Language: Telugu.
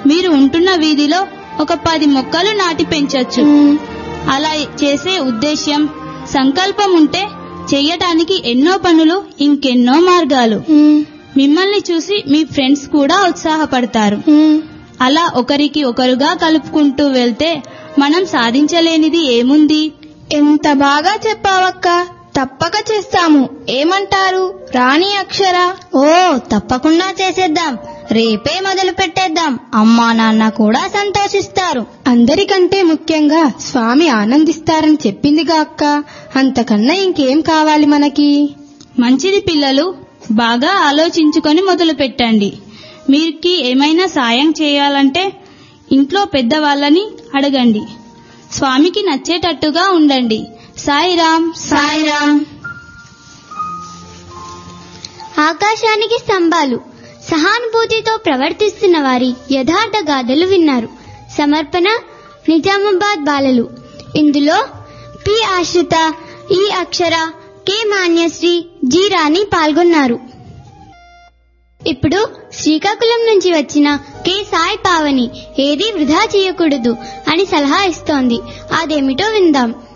మీరు ఉంటున్న వీధిలో ఒక పది మొక్కలు నాటి పెంచొచ్చు అలా చేసే ఉద్దేశ్యం సంకల్పం ఉంటే చెయ్యటానికి ఎన్నో పనులు ఇంకెన్నో మార్గాలు మిమ్మల్ని చూసి మీ ఫ్రెండ్స్ కూడా ఉత్సాహపడతారు అలా ఒకరికి ఒకరుగా కలుపుకుంటూ వెళ్తే మనం సాధించలేనిది ఏముంది ఎంత బాగా చెప్పావక్క తప్పక చేస్తాము ఏమంటారు రాణి అక్షర ఓ తప్పకుండా చేసేద్దాం రేపే మొదలు పెట్టేద్దాం అమ్మా నాన్న కూడా సంతోషిస్తారు అందరికంటే ముఖ్యంగా స్వామి ఆనందిస్తారని చెప్పిందిగా అక్క అంతకన్నా ఇంకేం కావాలి మనకి మంచిది పిల్లలు బాగా ఆలోచించుకొని మొదలు పెట్టండి మీరుకి ఏమైనా సాయం చేయాలంటే ఇంట్లో పెద్దవాళ్ళని అడగండి స్వామికి నచ్చేటట్టుగా ఉండండి సాయిరాం సాయిరాం ఆకాశానికి స్తంభాలు సహానుభూతితో ప్రవర్తిస్తున్న వారి యథార్థ గాథలు విన్నారు సమర్పణ నిజామాబాద్ బాలలు ఇందులో పి ఆశ్రిత ఈ అక్షర కె మాన్యశ్రీ జి రాణి పాల్గొన్నారు ఇప్పుడు శ్రీకాకుళం నుంచి వచ్చిన కె సాయి పావని ఏది వృధా చేయకూడదు అని సలహా ఇస్తోంది అదేమిటో విందాం